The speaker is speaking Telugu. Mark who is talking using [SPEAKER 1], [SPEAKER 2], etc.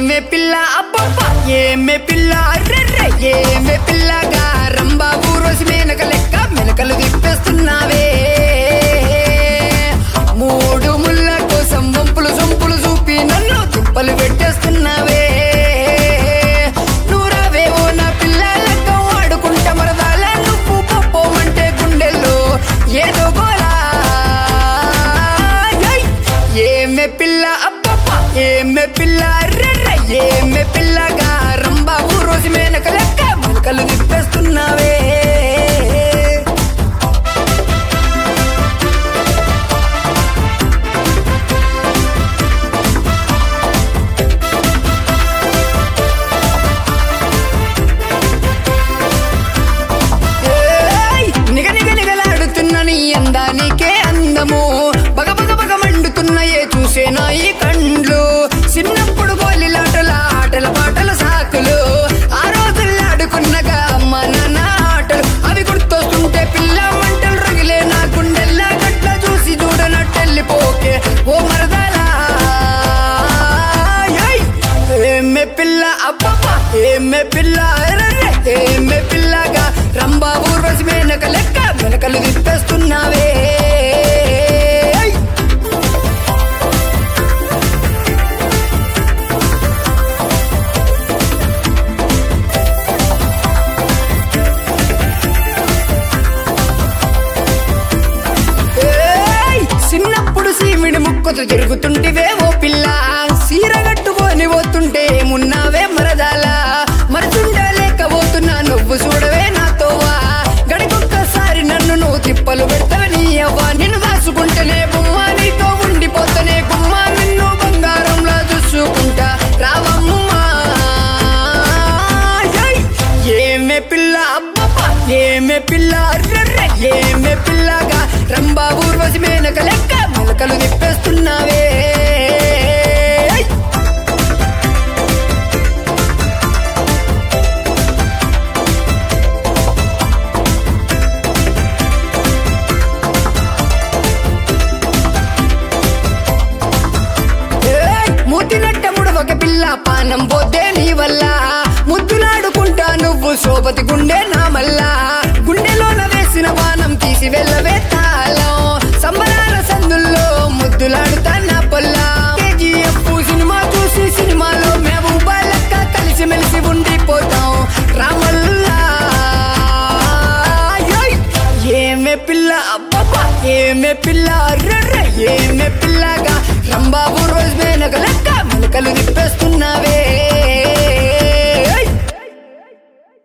[SPEAKER 1] ఏమే పిల్ల అబ్బబ్బ ఏమే పిల్ల అర్రెర్రె ఏమే పిల్లగా రంబాబు రోజు మేనక లెక్క మెనకలు తిప్పేస్తున్నావే మూడు ముళ్ళ కోసం వంపులు సొంపులు చూపి నన్ను తుప్పలు పెట్టేస్తున్నావే నూరావేవో నా పిల్ల లెక్క వాడుకుంటా మరదాల నువ్వు పప్పోమంటే గుండెల్లో ఏదో గోలా ఏయ్! ఏమే పిల్ల అబ్బబ్బ ఏమే పిల్ల అర్రెర్రె ఏమే పిల్లగా రంబాబు రోజు మేనక లెక్క మెనకలు తిప్పేస్తున్నావే ఏయ్! నిగ నిగ నిగలాడుతున్న నీ అందానికే అందము బగ బగ బగ మండుతున్నాయే చూసే నా ఈ కండ్లు చిన్నప్పుడు గోలిలాటల ఆటల పాటల సాకులు ఆ రోజుల్లో ఆడుకున్నగా అమ్మ నాన్న ఆటలు అవి గుర్తొస్తుంటే పిల్ల మంటలు రగిలే నా గుండెల్లా గట్ల చూసి చూడనట్టెళ్ళిపోకే ఓ మరదలా ఏయ్! ఏమే పిల్ల అబ్బబ్బ ఏమే పిల్ల అరెరె, ఏమే పిల్లగా రంబాబు రోజు వెనక లెక్క వెనకలు తిప్పేస్తున్నావే ఏయ్! ఏయ్! చిన్నప్పుడు సీమిడి ముక్కుతూ తిరుగుతుంటివే ఓ పిల్ల సీర కట్టుకొని పోతుంటే మున్నావే మరదాల మరచుండా లేకపోతున్నా నువ్వు చూడవే నాతోవా గడికొక్కసారి నన్ను నువ్వు తిప్పలు పెడతావే నీ అవ్వ నిన్ను దాచుకుంటేనే బొమ్మ నీతో ఉండిపోతనే గుమ్మ నిన్ను బంగారంలా చూసుకుంటా రావమ్మా ఏయ్! ఏమే పిల్ల అబ్బబ్బ ఏమే పిల్ల అర్రెర్రె ఏమే పిల్లగా రంబాబు రోజు మేనక లెక్క మొలకలు తిప్పేస్తున్నావే ఏయ్! ఏయ్! మూతినట్ట ముడవక పిల్ల పానం పోతే నీ వల్ల ముద్దులాడుకుంటా నువ్వు శోభతి గుండె నా మల్లా గుండెలోన వేసిన బాణం తీసి వెళ్ళవే తాళం సంబరాల సందుల్లో ముద్దులాడుతా నా పొల్ల కేజీఎఫ్ సినిమా చూసి సినిమాలో మేము బాలక్క కలిసి మెలిసి ఉండిపోతాం రామల్లా ఏయ్! ఏమే పిల్ల అబ్బబ్బ ఏమే పిల్ల అర్రెర్రె ఏమే పిల్లగా రంబాబు రోజు మేనక లెక్క మెలకలు తిప్పేస్తున్నావే